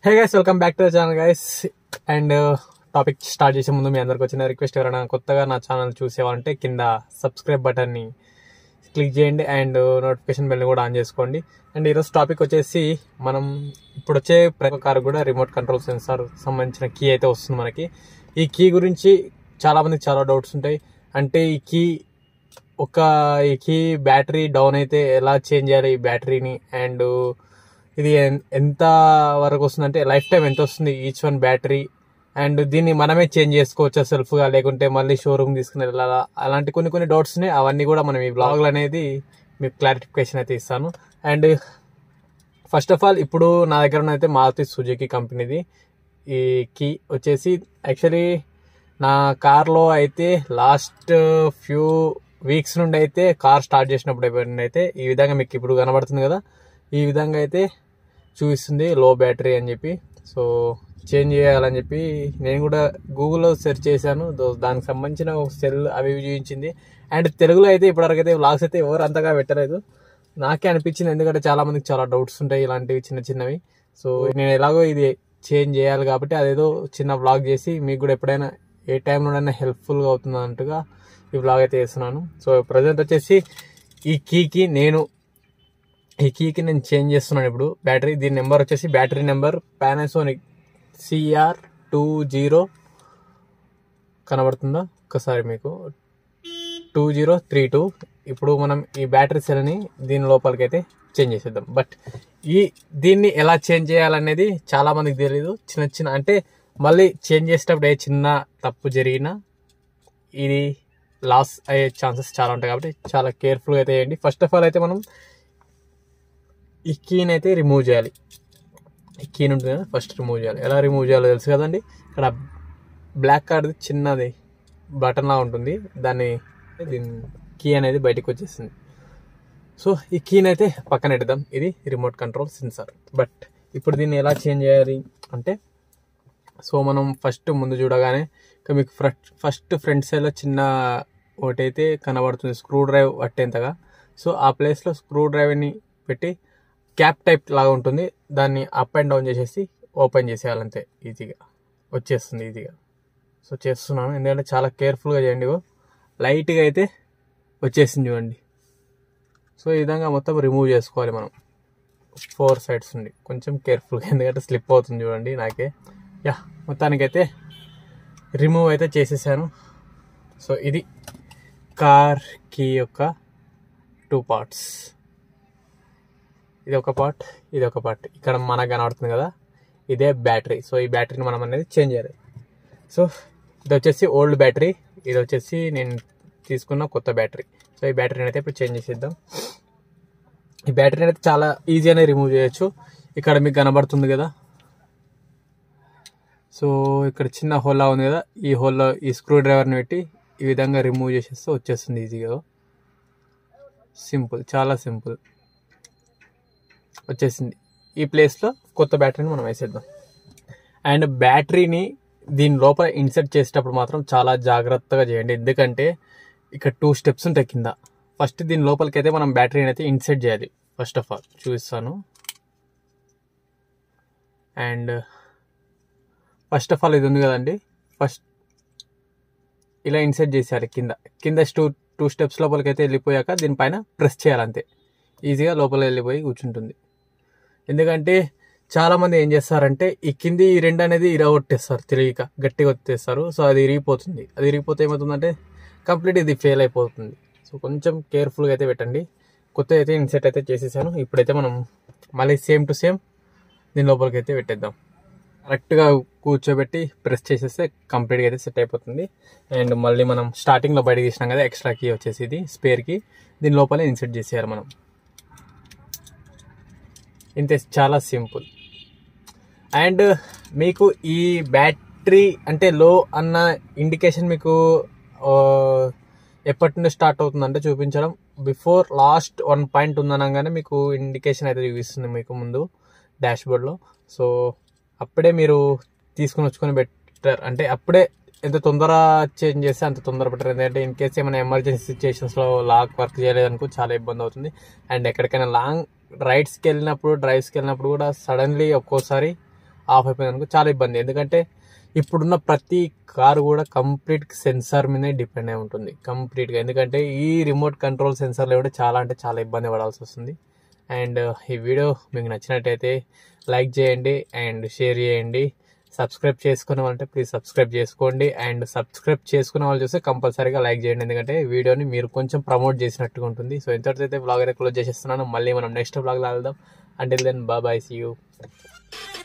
hey guys welcome back to channel guys and topic start చేసే ముందు మీ అందరికి వచ్చిన రిక్వెస్ట్ ఎవరైనా కొత్తగా నా ఛానల్ చూసేవాలంటే కింద సబ్స్క్రైబ్ బటన్ని క్లిక్ చేయండి అండ్ నోటిఫికేషన్ బెల్ కూడా ఆన్ చేసుకోండి అండ్ ఈరోజు టాపిక్ వచ్చేసి మనం ఇప్పుడు వచ్చే ప్రతి కారు కూడా రిమోట్ కంట్రోల్ సెన్సార్ సంబంధించిన కీ అయితే వస్తుంది మనకి ఈ కీ గురించి చాలా మందికి చాలా డౌట్స్ ఉంటాయి అంటే ఈ కీ ఒక ఈ కీ బ్యాటరీ డౌన్ అయితే ఎలా చేంజ్ చేయాలి ఈ బ్యాటరీని అండ్ ఇది ఎన్- ఎంత వరకు వస్తుందంటే లైఫ్ టైం ఎంత వస్తుంది ఈచ్ వన్ బ్యాటరీ అండ్ దీన్ని మనమే చేంజ్ చేసుకోవచ్చా సెల్ఫ్గా లేకుంటే మళ్ళీ షోరూమ్ తీసుకుని వెళ్ళాలా అలాంటి కొన్ని కొన్ని డౌట్స్ ఉన్నాయి అవన్నీ కూడా మనం ఈ బ్లాగ్లు అనేది మీకు క్లారిఫికేషన్ అయితే ఇస్తాను అండ్ ఫస్ట్ ఆఫ్ ఆల్ ఇప్పుడు నా దగ్గర ఉన్న అయితే మారుతి సుజుకి కంపెనీది ఈ కీ వచ్చేసి యాక్చువల్లీ నా కార్లో అయితే లాస్ట్ ఫ్యూ వీక్స్ నుండి అయితే కార్ స్టార్ట్ చేసినప్పుడు అయితే ఈ విధంగా మీకు ఇప్పుడు కనబడుతుంది కదా ఈ విధంగా అయితే చూపిస్తుంది లో బ్యాటరీ అని చెప్పి సో చేంజ్ చేయాలని చెప్పి నేను కూడా గూగుల్లో సెర్చ్ చేశాను దో- దానికి సంబంధించిన సెల్ అవి ఇవి చూపించింది అండ్ తెలుగులో అయితే ఇప్పటివరకు అయితే వ్లాగ్స్ అయితే ఎవరు అంతగా పెట్టలేదు నాకే అనిపించింది ఎందుకంటే చాలా మందికి చాలా డౌట్స్ ఉంటాయి ఇలాంటివి చిన్న చిన్నవి సో నేను ఎలాగో ఇది చేంజ్ చేయాలి కాబట్టి అదేదో చిన్న వ్లాగ్ చేసి మీకు కూడా ఎప్పుడైనా ఏ టైంలోనైనా హెల్ప్ఫుల్గా అవుతుంది అన్నట్టుగా ఈ వ్లాగ్ అయితే చేస్తున్నాను సో ప్రజెంట్ వచ్చేసి ఈ కీకి నేను ఈ కీకి నేను చేంజ్ చేస్తున్నాను ఇప్పుడు బ్యాటరీ దీని నెంబర్ వచ్చేసి battery number Panasonic CR two zero కనబడుతుందా ఒక్కసారి మీకు టూ జీరో త్రీ టూ ఇప్పుడు మనం ఈ బ్యాటరీ సెల్ని దీని లోపలికి అయితే చేంజ్ చేసేద్దాం బట్ ఈ దీన్ని ఎలా చేంజ్ చేయాలనేది చాలా మందికి తెలియదు చిన్న చిన్న అంటే మళ్ళీ చేంజ్ చేసేటప్పుడు ఏ చిన్న తప్పు జరిగినా ఇది లాస్ అయ్యే ఛాన్సెస్ చాలా ఉంటాయి కాబట్టి చాలా కేర్ఫుల్గా అయితే చేయండి ఫస్ట్ ఆఫ్ ఆల్ అయితే మనం ఈ కీని అయితే రిమూవ్ చేయాలి ఈ కీని ఉంటుంది కదా ఫస్ట్ రిమూవ్ చేయాలి ఎలా రిమూవ్ చేయాలో తెలుసు కదండి ఇక్కడ బ్లాక్ కార్డ్ చిన్నది బటన్ లా ఉంటుంది దాన్ని దీని కీ అనేది బయటకు వచ్చేసింది సో ఈ కీని అయితే పక్కన పెడదాం ఇది రిమోట్ కంట్రోల్ సెన్సార్ బట్ ఇప్పుడు దీన్ని ఎలా చేంజ్ చేయాలి అంటే సో మనం ఫస్ట్ ముందు చూడగానే ఇక మీకు ఫస్ట్ ఫస్ట్ ఫ్రంట్ సైడ్లో చిన్న ఒకటైతే కనబడుతుంది స్క్రూ డ్రైవ్ పట్టేంతగా సో ఆ ప్లేస్లో స్క్రూ డ్రైవ్ని పెట్టి క్యాప్ టైప్ లాగా ఉంటుంది దాన్ని అప్ అండ్ డౌన్ చేసేసి ఓపెన్ చేసేయాలంతే ఈజీగా వచ్చేస్తుంది ఈజీగా సో చేస్తున్నాను ఎందుకంటే చాలా కేర్ఫుల్గా చేయండి ఇగో లైట్గా అయితే వచ్చేసింది చూడండి సో ఈ విధంగా మొత్తం రిమూవ్ చేసుకోవాలి మనం ఫోర్ సైడ్స్ నుండి కొంచెం కేర్ఫుల్గా ఎందుకంటే స్లిప్ అవుతుంది చూడండి నాకే యా మొత్తానికైతే రిమూవ్ అయితే చేసేసాను సో ఇది కార్ కీ యొక్క టూ పార్ట్స్ ఇది ఒక పార్ట్ ఇది ఒక పార్ట్ ఇక్కడ మనకు కనబడుతుంది కదా ఇదే బ్యాటరీ సో ఈ బ్యాటరీని మనం అనేది చేంజ్ చేయాలి సో ఇది వచ్చేసి ఓల్డ్ బ్యాటరీ ఇది వచ్చేసి నేను తీసుకున్న కొత్త బ్యాటరీ సో ఈ బ్యాటరీని అయితే ఇప్పుడు చేంజ్ చేసేద్దాం ఈ బ్యాటరీని అయితే చాలా ఈజీగానే రిమూవ్ చేయొచ్చు ఇక్కడ మీకు కనబడుతుంది కదా సో ఇక్కడ చిన్న హోల్లా ఉంది కదా ఈ హోల్లో ఈ స్క్రూ డ్రైవర్ని పెట్టి ఈ విధంగా రిమూవ్ చేసేస్తే వచ్చేస్తుంది ఈజీగా సింపుల్ చాలా సింపుల్ వచ్చేసింది ఈ ప్లేస్లో కొత్త బ్యాటరీని మనం వేసేద్దాం అండ్ బ్యాటరీని దీని లోపల ఇన్సర్ట్ చేసేటప్పుడు మాత్రం చాలా జాగ్రత్తగా చేయండి ఎందుకంటే ఇక్కడ టూ స్టెప్స్ ఉంటాయి కింద ఫస్ట్ దీని లోపలికి అయితే మనం బ్యాటరీని అయితే ఇన్సర్ట్ చేయాలి ఫస్ట్ ఆఫ్ ఆల్ చూపిస్తాను అండ్ ఫస్ట్ ఆఫ్ ఆల్ ఇది ఉంది కదండి ఫస్ట్ ఇలా ఇన్సర్ట్ చేసేయాలి కింద కింద టూ టూ స్టెప్స్ లోపలికి అయితే వెళ్ళిపోయాక దీనిపైన ప్రెస్ చేయాలి అంతే ఈజీగా లోపల వెళ్ళిపోయి కూర్చుంటుంది ఎందుకంటే చాలా మంది ఏం చేస్తారంటే ఈ కింది ఈ రెండు అనేది ఇరగొట్టేస్తారు తెలియక గట్టిగా వచ్చేస్తారు సో అది ఇరిగిపోతుంది అది ఇరిగిపోతే ఏమవుతుందంటే కంప్లీట్ ఇది ఫెయిల్ అయిపోతుంది సో కొంచెం కేర్ఫుల్గా అయితే పెట్టండి కొత్త అయితే ఇన్సెట్ అయితే చేసేసాను ఇప్పుడైతే మనం మళ్ళీ సేమ్ టు సేమ్ దీని లోపలికి అయితే పెట్టేద్దాం కరెక్ట్గా కూర్చోబెట్టి ప్రెస్ చేసేస్తే కంప్లీట్గా అయితే సెట్ అయిపోతుంది అండ్ మళ్ళీ మనం స్టార్టింగ్లో బయట తీసినాం కదా ఎక్స్ట్రా కీ వచ్చేసి ఇది స్పేర్కి దీని లోపలే ఇన్సెట్ చేసేయాలి మనం ఇంతే చాలా సింపుల్ అండ్ మీకు ఈ బ్యాటరీ అంటే లో అన్న ఇండికేషన్ మీకు ఆ, ఎప్పటి నుండి స్టార్ట్ అవుతుందంటే చూపించడం బిఫోర్ లాస్ట్ వన్ పాయింట్ ఉందనగానే మీకు ఇండికేషన్ అయితే చూపిస్తుంది మీకు ముందు డాష్ బోర్డ్లో సో అప్పుడే మీరు తీసుకుని వచ్చుకొని బెటర్ అంటే అప్పుడే ఎంత తొందర చేంజ్ చేస్తే అంత తొందర బెటర్ ఎందుకంటే ఇన్ కేస్ ఏమైనా ఎమర్జెన్సీ సిచ్యుయేషన్స్లో లాక్ వర్క్ చేయలేదనుకో చాలా ఇబ్బంది అవుతుంది అండ్ ఎక్కడికైనా లాంగ్ రైడ్స్కి వెళ్ళినప్పుడు డ్రైవ్స్కి వెళ్ళినప్పుడు కూడా సడన్లీ ఒక్కోసారి ఆఫ్ అయిపోయింది అనుకో చాలా ఇబ్బంది ఎందుకంటే ఇప్పుడున్న ప్రతి కారు కూడా కంప్లీట్ సెన్సార్ మీదే డిపెండ్ అయి ఉంటుంది కంప్లీట్గా ఎందుకంటే ఈ రిమోట్ కంట్రోల్ సెన్సార్ లేకుంటే చాలా అంటే చాలా ఇబ్బంది పడాల్సి వస్తుంది అండ్ ఈ వీడియో మీకు నచ్చినట్టయితే లైక్ చేయండి అండ్ షేర్ చేయండి సబ్స్క్రైబ్ చేసుకునే వాళ్ళంటే ప్లీజ్ సబ్స్క్రైబ్ చేసుకోండి అండ్ సబ్స్క్రైబ్ చేసుకునే వాళ్ళు చూస్తే కంపల్సరీగా లైక్ చేయండి ఎందుకంటే వీడియోని మీరు కొంచెం ప్రమోట్ చేసినట్టుగా ఉంటుంది సో ఇంతటితో అయితే బ్లాగ్ అయితే క్లోజ్ చేసేస్తున్నాను మళ్ళీ మనం నెక్స్ట్ బ్లాగ్లో వెళ్దాం until then bye bye see you